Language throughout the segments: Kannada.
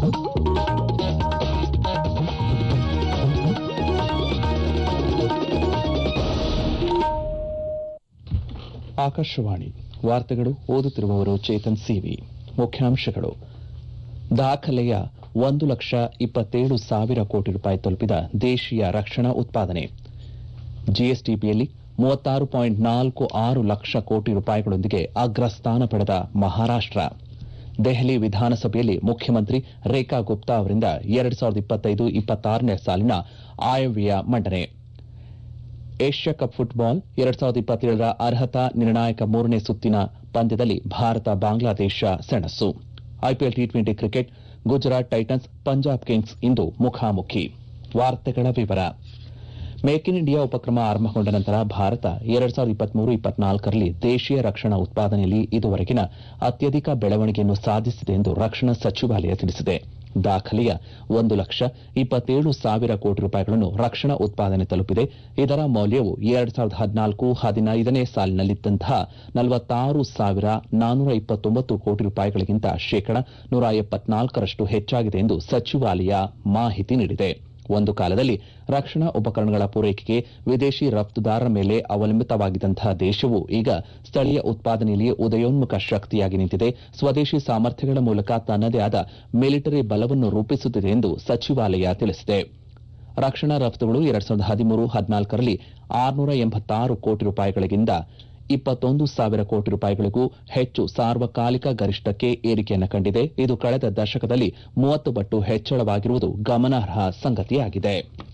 ಆಕಾಶವಾಣಿ ವಾರ್ತೆಗಳು ಓದುತ್ತಿರುವವರು ಚೇತನ್ ಸಿವಿ ಮುಖ್ಯಾಂಶಗಳು ದಾಖಲೆಯ ಒಂದು ಲಕ್ಷ ಇಪ್ಪತ್ತೇಳು ಸಾವಿರ ಕೋಟಿ ರೂಪಾಯಿ ತಲುಪಿದ ದೇಶೀಯ ರಕ್ಷಣಾ ಉತ್ಪಾದನೆ ಜಿಎಸ್ಟಿಪಿಯಲ್ಲಿ ಮೂವತ್ತಾರು ಪಾಯಿಂಟ್ ನಾಲ್ಕು ಆರು ಲಕ್ಷ ಕೋಟಿ ರೂಪಾಯಿಗಳೊಂದಿಗೆ ಅಗ್ರಸ್ಥಾನ ಪಡೆದ ಮಹಾರಾಷ್ಟ ದೆಹಲಿ ವಿಧಾನಸಭೆಯಲ್ಲಿ ಮುಖ್ಯಮಂತ್ರಿ ರೇಖಾ ಗುಪ್ತಾ ಅವರಿಂದ ಎರಡು ಸಾವಿರದ ಇಪ್ಪತ್ತೈದು ಇಪ್ಪತ್ತಾರನೇ ಸಾಲಿನ ಆಯವ್ಯಯ ಮಂಡನೆ ಏಷ್ಯಾ ಕಪ್ ಫುಟ್ಬಾಲ್ ಎರಡ್ ಸಾವಿರದ ಇಪ್ಪತ್ತೇಳರ ಅರ್ಹತಾ ನಿರ್ಣಾಯಕ ಮೂರನೇ ಸುತ್ತಿನ ಪಂದ್ಯದಲ್ಲಿ ಭಾರತ ಬಾಂಗ್ಲಾದೇಶ ಸೆಣಸು IPL T twenty cricket Gujarat titans Punjab kings ಇಂದು ಮುಖಾಮುಖಿ ವಾರ್ತೆಗಳ ವಿವರ ಮೇಕ್ ಇನ್ ಇಂಡಿಯಾ ಉಪಕ್ರಮ ಆರಂಭಗೊಂಡ ನಂತರ ಭಾರತ ಎರಡ್ ಸಾವಿರದ ಇಪ್ಪತ್ಮೂರು ಇಪ್ಪತ್ನಾಲ್ಕರಲ್ಲಿ ದೇಶೀಯ ರಕ್ಷಣಾ ಉತ್ಪಾದನೆಯಲ್ಲಿ ಇದುವರೆಗಿನ ಅತ್ಯಧಿಕ ಬೆಳವಣಿಗೆಯನ್ನು ಸಾಧಿಸಿದೆ ಎಂದು ರಕ್ಷಣಾ ಸಚಿವಾಲಯ ತಿಳಿಸಿದೆ ದಾಖಲೆಯ ಒಂದು ಲಕ್ಷ ಇಪ್ಪತ್ತೇಳು ಸಾವಿರ ಕೋಟಿ ರೂಪಾಯಿಗಳನ್ನು ರಕ್ಷಣಾ ಉತ್ಪಾದನೆ ತಲುಪಿದೆ ಇದರ ಮೌಲ್ಯವು ಎರಡ್ ಸಾವಿರದ ಹದಿನಾಲ್ಕು ಹದಿನೈದನೇ ಸಾಲಿನಲ್ಲಿದ್ದಂತಹ ನಲವತ್ತಾರು ಸಾವಿರ ನಾನ್ನೂರ ಇಪ್ಪತ್ತೊಂಬತ್ತು ಕೋಟಿ ರೂಪಾಯಿಗಳಿಗಿಂತ ಶೇಕಡ ನೂರ ಎಪ್ಪತ್ನಾಲ್ಕರಷ್ಟು ಹೆಚ್ಚಾಗಿದೆ ಎಂದು ಸಚಿವಾಲಯ ಮಾಹಿತಿ ನೀಡಿದೆ ಒಂದು ಕಾಲದಲ್ಲಿ ರಕ್ಷಣಾ ಉಪಕರಣಗಳ ಪೂರೈಕೆಗೆ ವಿದೇಶಿ ರಫ್ತುದಾರರ ಮೇಲೆ ಅವಲಂಬಿತವಾಗಿದ್ದಂತಹ ದೇಶವು ಈಗ ಸ್ಥಳೀಯ ಉತ್ಪಾದನೆಯಲ್ಲಿ ಉದಯೋನ್ಮುಖ ಶಕ್ತಿಯಾಗಿ ನಿಂತಿದೆ ಸ್ವದೇಶಿ ಸಾಮರ್ಥ್ಯಗಳ ಮೂಲಕ ತನ್ನದೇ ಆದ ಮಿಲಿಟರಿ ಬಲವನ್ನು ರೂಪಿಸುತ್ತಿದೆ ಎಂದು ಸಚಿವಾಲಯ ತಿಳಿಸಿದೆ ರಕ್ಷಣಾ ರಫ್ತುಗಳು ಎರಡ್ ಸಾವಿರದ ಹದಿಮೂರು ಹದಿನಾಲ್ಕರಲ್ಲಿ ಆರುನೂರ ಎಂಬತ್ತಾರು ಕೋಟಿ ರೂಪಾಯಿಗಳಿಗಿಂತ ಇಪ್ಪತ್ತೊಂದು ಸಾವಿರ ಕೋಟಿ ರೂಪಾಯಿಗಳಿಗೂ ಹೆಚ್ಚು ಸಾರ್ವಕಾಲಿಕ ಗರಿಷ್ಠಕ್ಕೆ ಏರಿಕೆಯನ್ನು ಕಂಡಿದೆ ಇದು ಕಳೆದ ದಶಕದಲ್ಲಿ ಮೂವತ್ತು ಪಟ್ಟು ಹೆಚ್ಚಳವಾಗಿರುವುದು ಗಮನಾರ್ಹ ಸಂಗತಿಯಾಗಿದೆ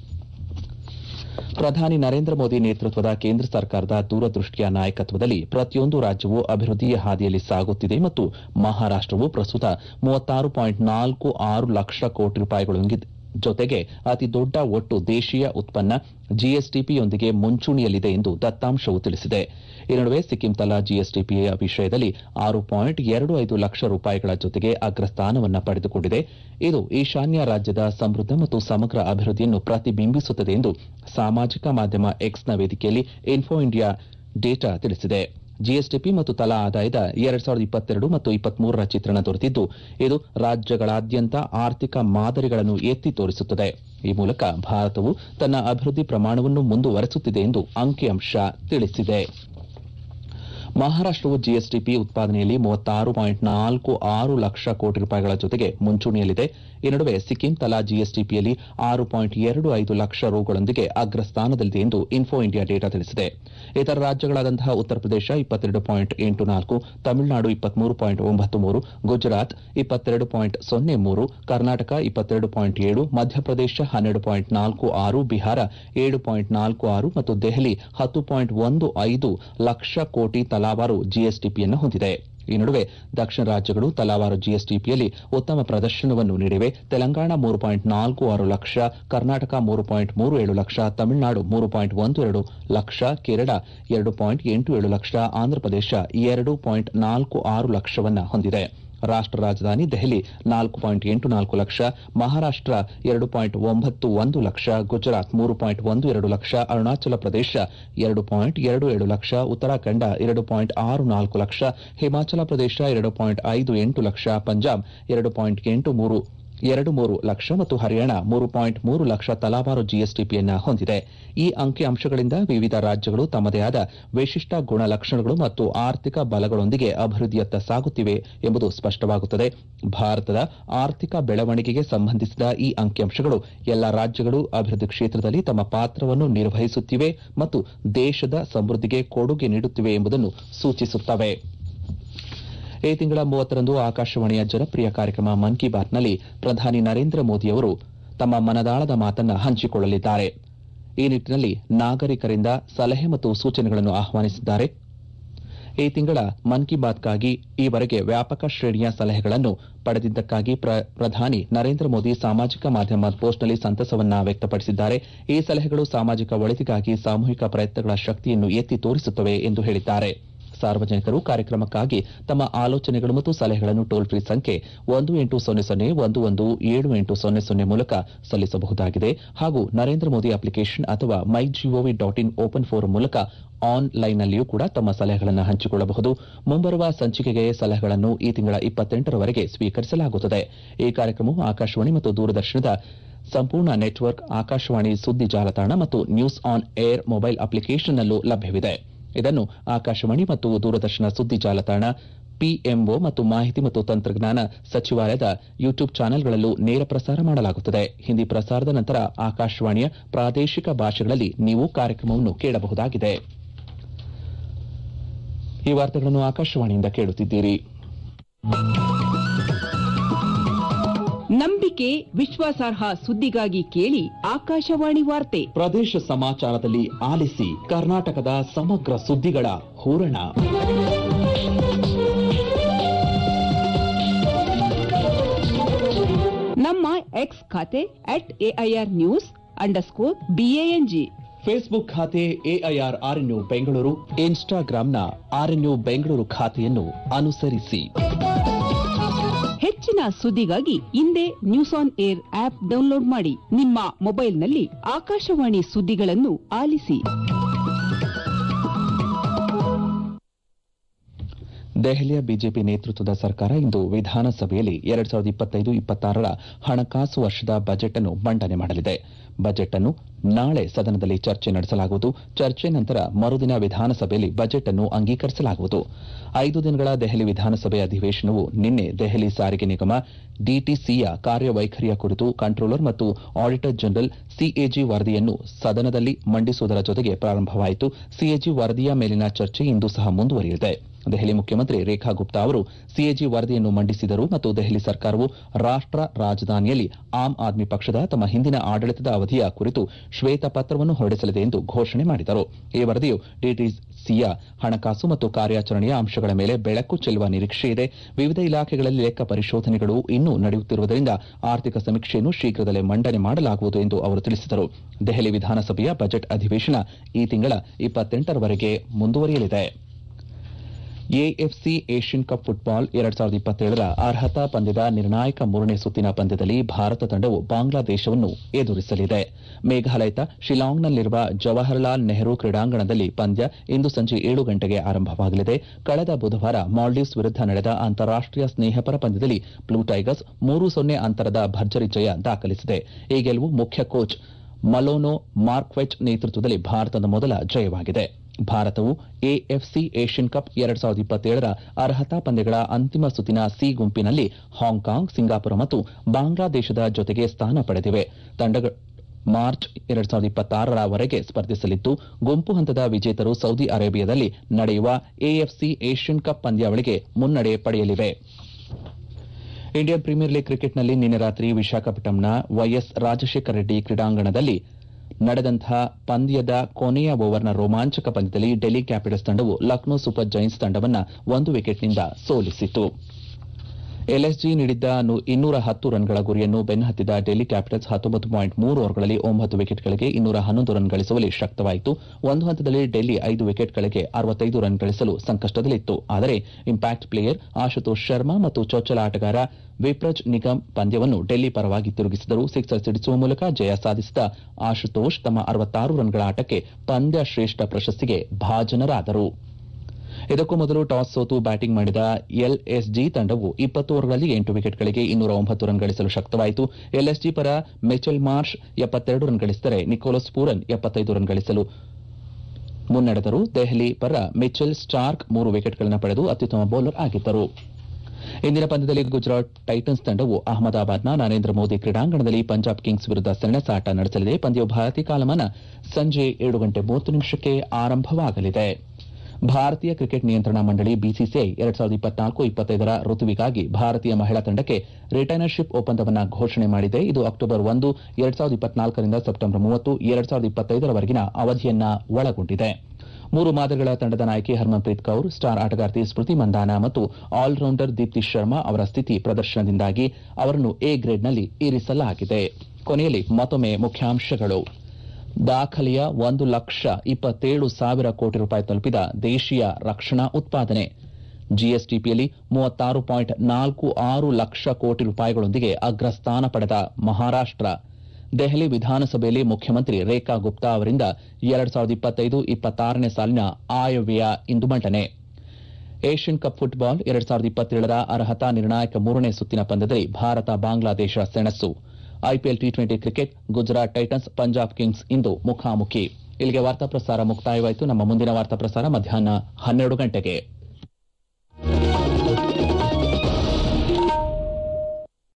ಪ್ರಧಾನಿ ನರೇಂದ್ರ ಮೋದಿ ನೇತೃತ್ವದ ಕೇಂದ್ರ ಸರ್ಕಾರದ ದೂರದೃಷ್ಟಿಯ ನಾಯಕತ್ವದಲ್ಲಿ ಪ್ರತಿಯೊಂದು ರಾಜ್ಯವೂ ಅಭಿವೃದ್ಧಿಯ ಹಾದಿಯಲ್ಲಿ ಸಾಗುತ್ತಿದೆ ಮತ್ತು ಮಹಾರಾಷ್ಟವು ಪ್ರಸ್ತುತ ಮೂವತ್ತಾರು ಪಾಯಿಂಟ್ ನಾಲ್ಕು ಆರು ಲಕ್ಷ ಕೋಟಿ ರೂಪಾಯಿಗಳೊಂದಿಗೆ ಜೊತೆಗೆ ಅತಿ ದೊಡ್ಡ ಒಟ್ಟು ದೇಶೀಯ ಉತ್ಪನ್ನ ಜಿಎಸ್ಟಿಪಿಯೊಂದಿಗೆ ಮುಂಚೂಣಿಯಲ್ಲಿದೆ ಎಂದು ದತ್ತಾಂಶವು ತಿಳಿಸಿದೆ ಈ ನಡುವೆ ಸಿಕ್ಕಿಂ ತಲಾ ಜಿಎಸ್ಟಿಪಿಯ ವಿಷಯದಲ್ಲಿ ಆರು ಪಾಯಿಂಟ್ ಎರಡು ಐದು ಲಕ್ಷ ರೂಪಾಯಿಗಳ ಜೊತೆಗೆ ಅಗ್ರಸ್ಥಾನವನ್ನು ಪಡೆದುಕೊಂಡಿದೆ ಇದು ಈಶಾನ್ಯ ರಾಜ್ಯದ ಸಮೃದ್ಧ ಮತ್ತು ಸಮಗ್ರ ಅಭಿವೃದ್ಧಿಯನ್ನು ಪ್ರತಿಬಿಂಬಿಸುತ್ತದೆ ಎಂದು ಸಾಮಾಜಿಕ ಮಾಧ್ಯಮ ಎಕ್ಸ್ನ ವೇದಿಕೆಯಲ್ಲಿ ಇನ್ಫೋ ಇಂಡಿಯಾ ಡೇಟಾ ತಿಳಿಸಿದೆ ಜಿಎಸ್ಟಿಪಿ ಮತ್ತು ತಲಾ ಆದಾಯದ ಎರಡ್ ಸಾವಿರದ ಇಪ್ಪತ್ತೆರಡು ಮತ್ತು ಇಪ್ಪತ್ಮೂರರ ಚಿತ್ರಣ ದೊರೆತಿದ್ದು ಇದು ರಾಜ್ಯಗಳಾದ್ಯಂತ ಆರ್ಥಿಕ ಮಾದರಿಗಳನ್ನು ಎತ್ತಿ ತೋರಿಸುತ್ತದೆ ಈ ಮೂಲಕ ಭಾರತವು ತನ್ನ ಅಭಿವೃದ್ಧಿ ಪ್ರಮಾಣವನ್ನು ಮುಂದುವರೆಸುತ್ತಿದೆ ಎಂದು ಅಂಕಿಅಂಶ ತಿಳಿಸಿದೆ ಮಹಾರಾಷ್ಟವು ಜಿಎಸ್ಟಿಪಿ ಉತ್ಪಾದನೆಯಲ್ಲಿ ಮೂವತ್ತಾರು ಪಾಯಿಂಟ್ ನಾಲ್ಕು ಆರು ಲಕ್ಷ ಕೋಟಿ ರೂಪಾಯಿಗಳ ಜೊತೆಗೆ ಮುಂಚೂಣಿಯಲ್ಲಿದೆ ಈ ನಡುವೆ ಸಿಕ್ಕಿಂ ತಲಾ ಜಿಎಸ್ಟಿಪಿಯಲ್ಲಿ ಆರು ಪಾಯಿಂಟ್ ಎರಡು ಐದು ಲಕ್ಷ ರುಗಳೊಂದಿಗೆ ಅಗ್ರಸ್ಥಾನದಲ್ಲಿದೆ ಎಂದು ಇನ್ಫೋ ಇಂಡಿಯಾ ಡೇಟಾ ತಿಳಿಸಿದೆ ಇತರ ರಾಜ್ಯಗಳಾದಂತಹ ಉತ್ತರ ಪ್ರದೇಶ ಇಪ್ಪತ್ತೆರಡು ಪಾಯಿಂಟ್ ಎಂಟು ನಾಲ್ಕು ತಮಿಳುನಾಡು ಇಪ್ಪತ್ಮೂರು ಪಾಯಿಂಟ್ ಒಂಬತ್ತು ಮೂರು ಗುಜರಾತ್ ಇಪ್ಪತ್ತೆರಡು ಪಾಯಿಂಟ್ ಸೊನ್ನೆ ಮೂರು ಕರ್ನಾಟಕ ಇಪ್ಪತ್ತೆರಡು ಪಾಯಿಂಟ್ ಏಳು ಮಧ್ಯಪ್ರದೇಶ ಹನ್ನೆರಡು ಪಾಯಿಂಟ್ ನಾಲ್ಕು ಆರು ಬಿಹಾರ ಏಳು ಪಾಯಿಂಟ್ ನಾಲ್ಕು ಆರು ಮತ್ತು ದೆಹಲಿ ಹತ್ತು ಪಾಯಿಂಟ್ ಒಂದು ಐದು ಲಕ್ಷ ಕೋಟಿ ತಲಾವಾರು ಜಿಎಸ್ಟಿಪಿಯನ್ನು ಹೊಂದಿದೆ ಈ ನಡುವೆ ದಕ್ಷಿಣ ರಾಜ್ಯಗಳು ತಲಾವಾರು ಜಿಎಸ್ಟಿಪಿಯಲ್ಲಿ ಉತ್ತಮ ಪ್ರದರ್ಶನವನ್ನು ನೀಡಿವೆ ತೆಲಂಗಾಣ ಮೂರು ಪಾಯಿಂಟ್ ನಾಲ್ಕು ಆರು ಲಕ್ಷ ಕರ್ನಾಟಕ ಮೂರು ಪಾಯಿಂಟ್ ಮೂರು ಏಳು ಲಕ್ಷ ತಮಿಳುನಾಡು ಮೂರು ಪಾಯಿಂಟ್ ಒಂದು ಎರಡು ಲಕ್ಷ ಕೇರಳ ಎರಡು ಪಾಯಿಂಟ್ ಎಂಟು ಏಳು ಲಕ್ಷ ಆಂಧ್ರಪ್ರದೇಶ ಎರಡು ಪಾಯಿಂಟ್ ನಾಲ್ಕು ಆರು ಲಕ್ಷವನ್ನ ಹೊಂದಿದೆ ರಾಷ್ಟ ರಾಜಧಾನಿ ದೆಹಲಿ ನಾಲ್ಕು ಪಾಯಿಂಟ್ ಎಂಟು ನಾಲ್ಕು ಲಕ್ಷ ಮಹಾರಾಷ್ಟ ಎರಡು ಪಾಯಿಂಟ್ ಒಂಬತ್ತು ಒಂದು ಲಕ್ಷ ಗುಜರಾತ್ ಮೂರು ಪಾಯಿಂಟ್ ಒಂದು ಎರಡು ಲಕ್ಷ ಅರುಣಾಚಲ ಪ್ರದೇಶ ಎರಡು ಪಾಯಿಂಟ್ ಎರಡು ಏಳು ಲಕ್ಷ ಉತ್ತರಾಖಂಡ ಎರಡು ಪಾಯಿಂಟ್ ಆರು ನಾಲ್ಕು ಲಕ್ಷ ಹಿಮಾಚಲ ಪ್ರದೇಶ ಎರಡು ಪಾಯಿಂಟ್ ಐದು ಎಂಟು ಲಕ್ಷ ಪಂಜಾಬ್ ಎರಡು ಪಾಯಿಂಟ್ ಎಂಟು ಮೂರು ಎರಡು ಮೂರು ಲಕ್ಷ ಮತ್ತು ಹರಿಯಾಣ ಮೂರು ಪಾಯಿಂಟ್ ಮೂರು ಲಕ್ಷ ತಲಾವಾರು ಜಿಎಸ್ಟಿಪಿಯನ್ನ ಹೊಂದಿದೆ ಈ ಅಂಕಿಅಂಶಗಳಿಂದ ವಿವಿಧ ರಾಜ್ಯಗಳು ತಮ್ಮದೇ ಆದ ವಿಶಿಷ್ಟ ಗುಣಲಕ್ಷಣಗಳು ಮತ್ತು ಆರ್ಥಿಕ ಬಲಗಳೊಂದಿಗೆ ಅಭಿವೃದ್ಧಿಯತ್ತ ಸಾಗುತ್ತಿವೆ ಎಂಬುದು ಸ್ಪಷ್ಟವಾಗುತ್ತದೆ ಭಾರತದ ಆರ್ಥಿಕ ಬೆಳವಣಿಗೆಗೆ ಸಂಬಂಧಿಸಿದ ಈ ಅಂಕಿಅಂಶಗಳು ಎಲ್ಲ ರಾಜ್ಯಗಳು ಅಭಿವೃದ್ಧಿ ಕ್ಷೇತ್ರದಲ್ಲಿ ತಮ್ಮ ಪಾತ್ರವನ್ನು ನಿರ್ವಹಿಸುತ್ತಿವೆ ಮತ್ತು ದೇಶದ ಸಮೃದ್ಧಿಗೆ ಕೊಡುಗೆ ನೀಡುತ್ತಿವೆ ಎಂಬುದನ್ನು ಸೂಚಿಸುತ್ತವೆ ಈ ತಿಂಗಳ ಮೂವತ್ತರಂದು ಆಕಾಶವಾಣಿಯ ಜನಪ್ರಿಯ ಕಾರ್ಯಕ್ರಮ ಮನ್ ಕಿ ಬಾತ್ನಲ್ಲಿ ಪ್ರಧಾನಿ ನರೇಂದ್ರ ಮೋದಿಯವರು ತಮ್ಮ ಮನದಾಳದ ಮಾತನ್ನ ಹಂಚಿಕೊಳ್ಳಲಿದ್ದಾರೆ ಈ ನಿಟ್ಟಿನಲ್ಲಿ ನಾಗರಿಕರಿಂದ ಸಲಹೆ ಮತ್ತು ಸೂಚನೆಗಳನ್ನು ಆಹ್ವಾನಿಸಿದ್ದಾರೆ ಈ ತಿಂಗಳ ಮನ್ ಕಿ ಬಾತ್ಗಾಗಿ ಈವರೆಗೆ ವ್ಯಾಪಕ ಶ್ರೇಣಿಯ ಸಲಹೆಗಳನ್ನು ಪಡೆದಿದ್ದಕ್ಕಾಗಿ ಪ್ರಧಾನಿ ನರೇಂದ್ರ ಮೋದಿ ಸಾಮಾಜಿಕ ಮಾಧ್ಯಮ ಪೋಸ್ಟ್ನಲ್ಲಿ ಸಂತಸವನ್ನ ವ್ಯಕ್ತಪಡಿಸಿದ್ದಾರೆ ಈ ಸಲಹೆಗಳು ಸಾಮಾಜಿಕ ಒಳಿತಿಗಾಗಿ ಸಾಮೂಹಿಕ ಪ್ರಯತ್ನಗಳ ಶಕ್ತಿಯನ್ನು ಎತ್ತಿ ತೋರಿಸುತ್ತವೆ ಎಂದು ಹೇಳಿದ್ದಾರೆ ಸಾರ್ವಜನಿಕರು ಕಾರ್ಯಕ್ರಮಕ್ಕಾಗಿ ತಮ್ಮ ಆಲೋಚನೆಗಳು ಮತ್ತು ಸಲಹೆಗಳನ್ನು ಟೋಲ್ ಫ್ರೀ ಸಂಖ್ಯೆ ಒಂದು ಎಂಟು ಸೊನ್ನೆ ಸೊನ್ನೆ ಒಂದು ಒಂದು ಏಳು ಎಂಟು ಸೊನ್ನೆ ಸೊನ್ನೆ ಮೂಲಕ ಸಲ್ಲಿಸಬಹುದಾಗಿದೆ ಹಾಗೂ ನರೇಂದ್ರ ಮೋದಿ ಅಪ್ಲಿಕೇಶನ್ ಅಥವಾ my G O V dot in open forum ಮೂಲಕ ಆನ್ಲೈನ್ನಲ್ಲಿಯೂ ಕೂಡ ತಮ್ಮ ಸಲಹೆಗಳನ್ನು ಹಂಚಿಕೊಳ್ಳಬಹುದು ಮುಂಬರುವ ಸಂಚಿಕೆಗೆ ಸಲಹೆಗಳನ್ನು ಈ ತಿಂಗಳ ಇಪ್ಪತ್ತೆಂಟರವರೆಗೆ ಸ್ವೀಕರಿಸಲಾಗುತ್ತದೆ ಈ ಕಾರ್ಯಕ್ರಮವು ಆಕಾಶವಾಣಿ ಮತ್ತು ದೂರದರ್ಶನದ ಸಂಪೂರ್ಣ ನೆಟ್ವರ್ಕ್ ಆಕಾಶವಾಣಿ ಸುದ್ದಿ ಜಾಲತಾಣ ಮತ್ತು ನ್ಯೂಸ್ ಆನ್ ಏರ್ ಮೊಬೈಲ್ ಅಪ್ಲಿಕೇಶನ್ನಲ್ಲೂ ಲಭ್ಯವಿದೆ ಇದನ್ನು ಆಕಾಶವಾಣಿ ಮತ್ತು ದೂರದರ್ಶನ ಸುದ್ದಿ ಜಾಲತಾಣ ಪಿಎಂಒ ಮತ್ತು ಮಾಹಿತಿ ಮತ್ತು ತಂತ್ರಜ್ಞಾನ ಸಚಿವಾಲಯದ ಯೂಟ್ಯೂಬ್ ಚಾನೆಲ್ಗಳಲ್ಲೂ ನೇರ ಪ್ರಸಾರ ಮಾಡಲಾಗುತ್ತದೆ ಹಿಂದಿ ಪ್ರಸಾರದ ನಂತರ ಆಕಾಶವಾಣಿಯ ಪ್ರಾದೇಶಿಕ ಭಾಷೆಗಳಲ್ಲಿ ನೀವು ಕಾರ್ಯಕ್ರಮವನ್ನು ಕೇಳಬಹುದಾಗಿದೆ ಈ ವಾರ್ತೆಗಳನ್ನು ಆಕಾಶವಾಣಿಯಿಂದ ಕೇಳುತ್ತಿದ್ದೀರಿ ನಂಬಿಕೆ ವಿಶ್ವಾಸಾರ್ಹ ಸುದ್ದಿಗಾಗಿ ಕೇಳಿ ಆಕಾಶವಾಣಿ ವಾರ್ತೆ ಪ್ರದೇಶ ಸಮಾಚಾರದಲ್ಲಿ ಆಲಿಸಿ ಕರ್ನಾಟಕದ ಸಮಗ್ರ ಸುದ್ದಿಗಳ ಹೂರಣ ನಮ್ಮ ಎಕ್ಸ್ ಖಾತೆ at AIR news underscore BANG facebook ಖಾತೆ ಎಐಆರ್ ಆರ್ಎನ್ಯು ಬೆಂಗಳೂರು ಇನ್ಸ್ಟಾಗ್ರಾಂನ ಆರ್ಎನ್ಯು ಬೆಂಗಳೂರು ಖಾತೆಯನ್ನು ಅನುಸರಿಸಿ ಹೆಚ್ಚಿನ ಸುದ್ದಿಗಾಗಿ ಹಿಂದೆ news on air app download ಮಾಡಿ ನಿಮ್ಮ ಮೊಬೈಲ್ನಲ್ಲಿ ಆಕಾಶವಾಣಿ ಸುದ್ದಿಗಳನ್ನು ಆಲಿಸಿ ದೆಹಲಿಯ ಬಿಜೆಪಿ ನೇತೃತ್ವದ ಸರ್ಕಾರ ಇಂದು ವಿಧಾನಸಭೆಯಲ್ಲಿ ಎರಡ್ ಸಾವಿರದ ಇಪ್ಪತ್ತೈದು ಇಪ್ಪತ್ತಾರರ ಹಣಕಾಸು ವರ್ಷದ ಬಜೆಟ್ ಅನ್ನು ಮಂಡನೆ ಮಾಡಲಿದೆ ಬಜೆಟ್ ಅನ್ನು ನಾಳೆ ಸದನದಲ್ಲಿ ಚರ್ಚೆ ನಡೆಸಲಾಗುವುದು ಚರ್ಚೆ ನಂತರ ಮರುದಿನ ವಿಧಾನಸಭೆಯಲ್ಲಿ ಬಜೆಟ್ ಅನ್ನು ಅಂಗೀಕರಿಸಲಾಗುವುದು ಐದು ದಿನಗಳ ದೆಹಲಿ ವಿಧಾನಸಭೆ ಅಧಿವೇಶನವು ನಿನ್ನೆ ದೆಹಲಿ ಸಾರಿಗೆ ನಿಗಮ ಡಿಟಿಸಿಯ ಕಾರ್ಯವೈಖರಿಯ ಕುರಿತು ಕಂಟ್ರೋಲರ್ ಮತ್ತು ಆಡಿಟರ್ ಜನರಲ್ ಸಿಎಜಿ ವರದಿಯನ್ನು ಸದನದಲ್ಲಿ ಮಂಡಿಸುವುದರ ಜೊತೆಗೆ ಪ್ರಾರಂಭವಾಯಿತು ಸಿಎಜಿ ವರದಿಯ ಮೇಲಿನ ಚರ್ಚೆ ಇಂದು ಸಹ ಮುಂದುವರಿಯಲಿದೆ ದೆಹಲಿ ಮುಖ್ಯಮಂತ್ರಿ ರೇಖಾ ಗುಪ್ತಾ ಅವರು ಸಿಎಜಿ ವರದಿಯನ್ನು ಮಂಡಿಸಿದರು ಮತ್ತು ದೆಹಲಿ ಸರ್ಕಾರವು ರಾಷ್ಟ್ರ ರಾಜಧಾನಿಯಲ್ಲಿ ಆಮ್ ಆದ್ಮಿ ಪಕ್ಷದ ತಮ್ಮ ಹಿಂದಿನ ಆಡಳಿತದ ಅವಧಿಯ ಕುರಿತು ಶ್ವೇತಪತ್ರವನ್ನು ಹೊರಡಿಸಲಿದೆ ಎಂದು ಘೋಷಣೆ ಮಾಡಿದರು ಈ ವರದಿಯು ಡಿಟಿಸಿಯ ಹಣಕಾಸು ಮತ್ತು ಕಾರ್ಯಾಚರಣೆಯ ಅಂಶಗಳ ಮೇಲೆ ಬೆಳಕು ಚೆಲ್ಲುವ ನಿರೀಕ್ಷೆ ಇದೆ ವಿವಿಧ ಇಲಾಖೆಗಳಲ್ಲಿ ಲೆಕ್ಕ ಪರಿಶೋಧನೆಗಳು ಇನ್ನೂ ನಡೆಯುತ್ತಿರುವುದರಿಂದ ಆರ್ಥಿಕ ಸಮೀಕ್ಷೆಯನ್ನು ಶೀಘ್ರದಲ್ಲೇ ಮಂಡನೆ ಮಾಡಲಾಗುವುದು ಎಂದು ಅವರು ತಿಳಿಸಿದರು ದೆಹಲಿ ವಿಧಾನಸಭೆಯ ಬಜೆಟ್ ಅಧಿವೇಶನ ಈ ತಿಂಗಳ ಇಪ್ಪತ್ತೆಂಟರವರೆಗೆ ಮುಂದುವರಿಯಲಿದೆ ಎಎಫ್ಸಿ ಏಷ್ಯನ್ ಕಪ್ ಫುಟ್ಬಾಲ್ ಎರಡ್ ಸಾವಿರದ ಇಪ್ಪತ್ತೇಳರ ಅರ್ಹತಾ ಪಂದ್ಯದ ನಿರ್ಣಾಯಕ ಮೂರನೇ ಸುತ್ತಿನ ಪಂದ್ಯದಲ್ಲಿ ಭಾರತ ತಂಡವು ಬಾಂಗ್ಲಾದೇಶವನ್ನು ಎದುರಿಸಲಿದೆ ಮೇಘಾಲಯದ ಶಿಲಾಂಗ್ನಲ್ಲಿರುವ ಜವಾಹರಲಾಲ್ ನೆಹರು ಕ್ರೀಡಾಂಗಣದಲ್ಲಿ ಪಂದ್ಯ ಇಂದು ಸಂಜೆ ಏಳು ಗಂಟೆಗೆ ಆರಂಭವಾಗಲಿದೆ ಕಳೆದ ಬುಧವಾರ ಮಾಲ್ಡೀವ್ಸ್ ವಿರುದ್ಧ ನಡೆದ ಅಂತಾರಾಷ್ಟೀಯ ಸ್ನೇಹಪರ ಪಂದ್ಯದಲ್ಲಿ ಬ್ಲೂ ಟೈಗರ್ಸ್ ಮೂರು ಸೊನ್ನೆ ಅಂತರದ ಭರ್ಜರಿ ಜಯ ದಾಖಲಿಸಿದೆ ಈ ಗೆಲುವು ಮುಖ್ಯ ಕೋಚ್ ಮಲೋನೋ ಮಾರ್ಕ್ವೆಚ್ ನೇತೃತ್ವದಲ್ಲಿ ಭಾರತದ ಮೊದಲ ಜಯವಾಗಿದೆ ಭಾರತವು ಎಎಫ್ಸಿ ಏಷ್ಯನ್ ಕಪ್ ಎರಡ್ ಸಾವಿರದ ಇಪ್ಪತ್ತೇಳರ ಅರ್ಹತಾ ಪಂದ್ಯಗಳ ಅಂತಿಮ ಸುತ್ತಿನ ಸಿ ಗುಂಪಿನಲ್ಲಿ ಹಾಂಕಾಂಗ್ ಸಿಂಗಾಪುರ ಮತ್ತು ಬಾಂಗ್ಲಾದೇಶದ ಜೊತೆಗೆ ಸ್ಥಾನ ಪಡೆದಿವೆ ತಂಡಗಳು ಮಾರ್ಚ್ ಎರಡ್ ಸಾವಿರದ ಇಪ್ಪತ್ತಾರರವರೆಗೆ ಸ್ಪರ್ಧಿಸಲಿದ್ದು ಗುಂಪು ಹಂತದ ವಿಜೇತರು ಸೌದಿ ಅರೇಬಿಯಾದಲ್ಲಿ ನಡೆಯುವ ಎಎಫ್ಸಿ ಏಷ್ಯನ್ ಕಪ್ ಪಂದ್ಯಾವಳಿಗೆ ಮುನ್ನಡೆ ಪಡೆಯಲಿವೆ ಇಂಡಿಯನ್ ಪ್ರೀಮಿಯರ್ ಲೀಗ್ ಕ್ರಿಕೆಟ್ನಲ್ಲಿ ನಿನ್ನೆ ರಾತ್ರಿ ವಿಶಾಖಪಟ್ಟಣಂನ ವೈಎಸ್ ರಾಜಶೇಖರ ರೆಡ್ಡಿ ಕ್ರೀಡಾಂಗಣದಲ್ಲಿ ನಡೆದಂತಹ ಪಂದ್ಯದ ಕೊನೆಯ ಓವರ್ನ ರೋಮಾಂಚಕ ಪಂದ್ಯದಲ್ಲಿ ಡೆಲ್ಲಿ ಕ್ಯಾಪಿಟಲ್ಸ್ ತಂಡವು ಲಕ್ನೋ ಸೂಪರ್ ಜೈನ್ಸ್ ತಂಡವನ್ನು ಒಂದು ವಿಕೆಟ್ನಿಂದ ಸೋಲಿಸಿತು ಎಲ್ಎಸ್ಜಿ ನೀಡಿದ್ದ ಇನ್ನೂರ ಹತ್ತು ರನ್ಗಳ ಗುರಿಯನ್ನು ಬೆನ್ನಹತ್ತಿದ ಡೆಲ್ಲಿ ಕ್ಯಾಪಿಟಲ್ಸ್ ಹತ್ತೊಂಬತ್ತು ಪಾಯಿಂಟ್ ಮೂರು ಓವರ್ಗಳಲ್ಲಿ ಒಂಬತ್ತು ವಿಕೆಟ್ಗಳಿಗೆ ಇನ್ನೂರ ಹನ್ನೊಂದು ರನ್ ಗಳಿಸುವಲ್ಲಿ ಶಕ್ತವಾಯಿತು ಒಂದು ಹಂತದಲ್ಲಿ ಡೆಲ್ಲಿ ಐದು ವಿಕೆಟ್ಗಳಿಗೆ ಅರವತ್ತೈದು ರನ್ ಗಳಿಸಲು ಸಂಕಷ್ಟದಲ್ಲಿತ್ತು ಆದರೆ ಇಂಪ್ಯಾಕ್ಟ್ ಪ್ಲೇಯರ್ ಆಶುತೋಷ್ ಶರ್ಮಾ ಮತ್ತು ಚೊಚ್ಚಲ ಆಟಗಾರ ವಿಪ್ರಜ್ ನಿಗಮ್ ಪಂದ್ಯವನ್ನು ಡೆಲ್ಲಿ ಪರವಾಗಿ ತಿರುಗಿಸಿದರು ಸಿಕ್ಸರ್ ಸಿಡಿಸುವ ಮೂಲಕ ಜಯ ಸಾಧಿಸಿದ ಆಶುತೋಷ್ ತಮ್ಮ ಅರವತ್ತಾರು ರನ್ಗಳ ಆಟಕ್ಕೆ ಪಂದ್ಯ ಶ್ರೇಷ್ಠ ಪ್ರಶಸ್ತಿಗೆ ಭಾಜನರಾದರು ಇದಕ್ಕೂ ಮೊದಲು ಟಾಸ್ ಸೋತು ಬ್ಯಾಟಿಂಗ್ ಮಾಡಿದ ಎಲ್ಎಸ್ಜಿ ತಂಡವು ಇಪ್ಪತ್ತು ಓವರ್ಗಳಲ್ಲಿ ಎಂಟು ವಿಕೆಟ್ಗಳಿಗೆ ಇನ್ನೂರ ಒಂಬತ್ತು ರನ್ ಗಳಿಸಲು ಶಕ್ತವಾಯಿತು ಎಲ್ಎಸ್ಜಿ ಪರ ಮೆಚೆಲ್ ಮಾರ್ಷ್ ಎಪ್ಪತ್ತೆರಡು ರನ್ ಗಳಿಸಿದರೆ ನಿಕೋಲಸ್ ಪೂರನ್ ಎಪ್ಪತ್ತೈದು ರನ್ ಗಳಿಸಲು ಮುನ್ನಡೆದರು ದೆಹಲಿ ಪರ ಮಿಚೆಲ್ ಸ್ಟಾರ್ಕ್ ಮೂರು ವಿಕೆಟ್ಗಳನ್ನು ಪಡೆದು ಅತ್ಯುತ್ತಮ ಬೌಲರ್ ಆಗಿದ್ದರು ಇಂದಿನ ಪಂದ್ಯದಲ್ಲಿ ಗುಜರಾತ್ ಟೈಟನ್ಸ್ ತಂಡವು ಅಹಮದಾಬಾದ್ನ ನರೇಂದ್ರ ಮೋದಿ ಕ್ರೀಡಾಂಗಣದಲ್ಲಿ ಪಂಜಾಬ್ ಕಿಂಗ್ಸ್ ವಿರುದ್ಧ ಸೆಣಸಾಟ ನಡೆಸಲಿದೆ ಪಂದ್ಯವು ಭಾರತೀಯ ಕಾಲಮಾನ ಸಂಜೆ ಏಳು ಗಂಟೆ ಮೂವತ್ತು ನಿಮಿಷಕ್ಕೆ ಆರಂಭವಾಗಲಿದೆ ಭಾರತೀಯ ಕ್ರಿಕೆಟ್ ನಿಯಂತ್ರಣ ಮಂಡಳಿ ಬಿಸಿಸಿಐ ಎರಡ್ ಸಾವಿರದ ಇಪ್ಪತ್ನಾಲ್ಕು ಇಪ್ಪತ್ತೈದರ ಋತುವಿಗಾಗಿ ಭಾರತೀಯ ಮಹಿಳಾ ತಂಡಕ್ಕೆ ರಿಟೈನರ್ಶಿಪ್ ಒಪ್ಪಂದವನ್ನು ಘೋಷಣೆ ಮಾಡಿದೆ ಇದು ಅಕ್ಟೋಬರ್ ಒಂದು ಎರಡ್ ಸಾವಿರದ ಇಪ್ಪತ್ನಾಲ್ಕರಿಂದ ಸೆಪ್ಟೆಂಬರ್ ಮೂವತ್ತು ಎರಡ್ ಸಾವಿರದ ಇಪ್ಪತ್ತೈದರವರೆಗಿನ ಅವಧಿಯನ್ನ ಒಳಗೊಂಡಿದೆ ಮೂರು ಮಾದರಿಗಳ ತಂಡದ ನಾಯಕಿ ಹರ್ಮನ್ಪ್ರೀತ್ ಕೌರ್ ಸ್ಟಾರ್ ಆಟಗಾರ್ತಿ ಸ್ಮೃತಿ ಮಂದಾನ ಮತ್ತು ಆಲ್ರೌಂಡರ್ ದೀಪ್ತಿ ಶರ್ಮಾ ಅವರ ಸ್ಥಿತಿ ಪ್ರದರ್ಶನದಿಂದಾಗಿ ಅವರನ್ನು ಎ ಗ್ರೇಡ್ನಲ್ಲಿ ಇರಿಸಲಾಗಿದೆ ಕೊನೆಯಲ್ಲಿ ಮತ್ತೊಮ್ಮೆ ಮುಖ್ಯಾಂಶಗಳು ದಾಖಲೆಯ ಒಂದು ಲಕ್ಷ ಇಪ್ಪತ್ತೇಳು ಸಾವಿರ ಕೋಟಿ ರೂಪಾಯಿ ತಲುಪಿದ ದೇಶೀಯ ರಕ್ಷಣಾ ಉತ್ಪಾದನೆ ಜಿಎಸ್ಟಿಪಿಯಲ್ಲಿ ಮೂವತ್ತಾರು ಪಾಯಿಂಟ್ ನಾಲ್ಕು ಆರು ಲಕ್ಷ ಕೋಟಿ ರೂಪಾಯಿಗಳೊಂದಿಗೆ ಅಗ್ರಸ್ಥಾನ ಪಡೆದ ಮಹಾರಾಷ್ಟ್ರ ದೆಹಲಿ ವಿಧಾನಸಭೆಯಲ್ಲಿ ಮುಖ್ಯಮಂತ್ರಿ ರೇಖಾ ಗುಪ್ತಾ ಅವರಿಂದ ಎರಡ್ ಸಾವಿರದ ಇಪ್ಪತ್ತೈದು ಇಪ್ಪತ್ತಾರನೇ ಸಾಲಿನ ಆಯವ್ಯಯ ಇಂದು ಮಂಡನೆ ಏಷ್ಯನ್ ಕಪ್ ಫುಟ್ಬಾಲ್ ಎರಡ್ ಸಾವಿರದ ಇಪ್ಪತ್ತೇಳರ ಅರ್ಹತಾ ನಿರ್ಣಾಯಕ ಮೂರನೇ ಸುತ್ತಿನ ಪಂದ್ಯದಲ್ಲಿ ಭಾರತ ಬಾಂಗ್ಲಾದೇಶ ಸೆಣಸು IPL T twenty cricket Gujarat titans Punjab kings ಇಂದು ಮುಖಾಮುಖಿ ಇಲ್ಲಿಗೆ ವಾರ್ತಾ ಪ್ರಸಾರ ಮುಕ್ತಾಯವಾಯಿತು ನಮ್ಮ ಮುಂದಿನ ವಾರ್ತಾ ಪ್ರಸಾರ ಮಧ್ಯಾಹ್ನ ಹನ್ನೆರಡು ಗಂಟೆಗೆ